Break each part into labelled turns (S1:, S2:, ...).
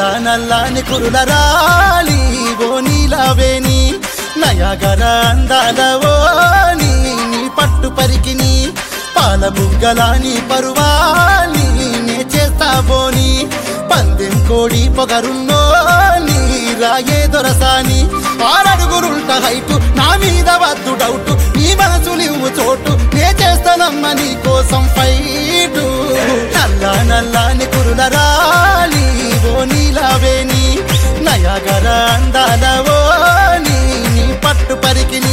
S1: నల్లని కురుల రాలి ఓ నీలవేణి నయగర అందాలవో నీ నీ పట్టు పరికిని పాల బుగ్గలాని పరువాని నే చేస్తావోని పందెం కోడి పొగరున్నో నీ రాయే దొరసాని ఆరడుగురుంట హైటు నా మీద వద్దు డౌట్ నీ మనసు నువ్వు చోటు నే చేస్తానమ్మ నీ కోసం ఫైటు నల్ల నల్లని కురుల రాలి ఓ నీలవేణి నయగర అందాలవో నీ నీ పట్టు పరికిని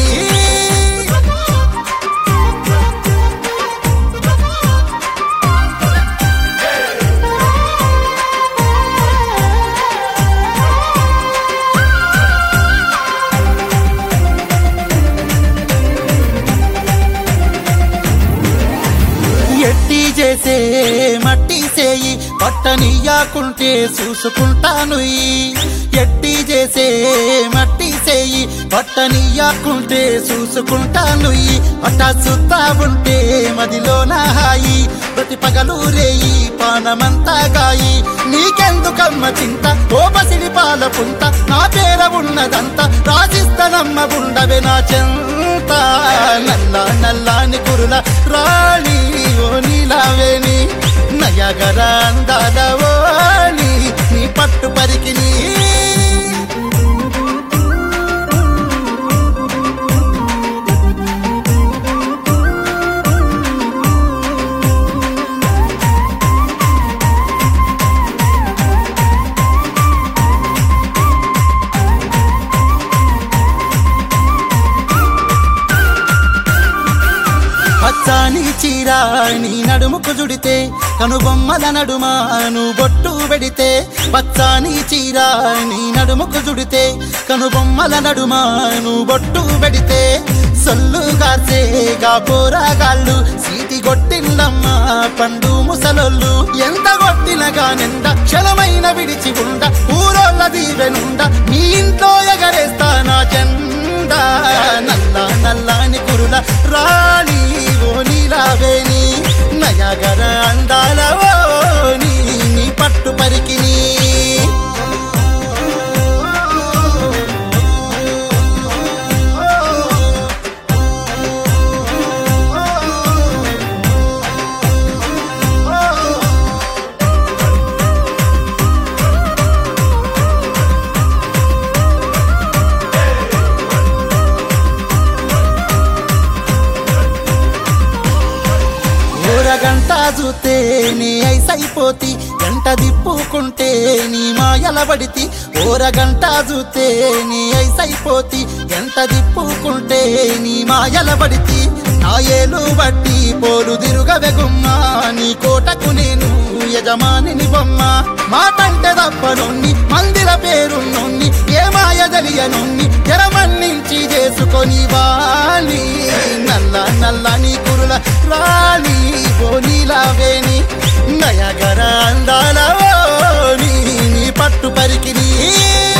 S1: ఎట్టి చేసే మట్టి చేయి పట్టనియాకుంటే చూసుకుంటాను ఈ. ఎట్టి చేసే మట్టి చేయి పట్టనియాకుంటే చూసుకుంటాను ఈ. అట్ట సుత్తా ఉంటే మదిలో నా హాయి ప్రతి పగలు రేయి పానమంతా గాయి నీకెందుకమ్మ చింత ఓ బసిడి పాల పుంత నా పేర ఉన్నదంతా రాసిస్తనమ్మ ఉండవే నా చెంత నల్ల నల్లాని కురుల రాణి ఓ నీలావేణి నయగర అందాలవో నీ నీ పట్టు పరికిని పచ్చాని చీరా నీ నడుముకు జుడితే కనుబొమ్మల నడుమాను బొట్టు పెడితే పచ్చాని చీరా నీ నడుముకు జుడితే కనుబొమ్మల నడుమాను బొట్టు పెడితే సొల్లు గార్చేగా పోరాగాళ్ళు సీటి కొట్టిందమ్మ పండు ముసలొల్లు ఎంత కొట్టినగానెంద క్షణమైన విడిచి ఉండ ఊరోళ్ళ దీవెనుండ నీ ఇంట్లో ఎగరేస్తా నా చెంద నల్ల నల్లాని కురుల రాణి ఓ నీలావేణి నయగర అందాలవో నీ నీ పట్టు పరికిని ఊరగంట చూస్తే నీ ఐసైపోతి గంట దిప్పుకుంటే నీ మాయల పడితి ఊరగంట చూస్తే నీ ఐసైపోతి గంట దిప్పుకుంటే నీ మాయల పడితి నా ఏలు బట్టి పోలు దిరుగవె గుమ్మ నీ కోటకు నేను యజమానిని బొమ్మ మాటంటే తప్పనొన్ని మందిర పేరున్నొన్ని ఏ మాయ తెలియనొన్ని జరమన్నించి చేసుకొని వాలి నల్ల నల్ల నీ కురుల రాణి బోనీలావేని నయగర అందాలవో నీ నీ పట్టు పరికిని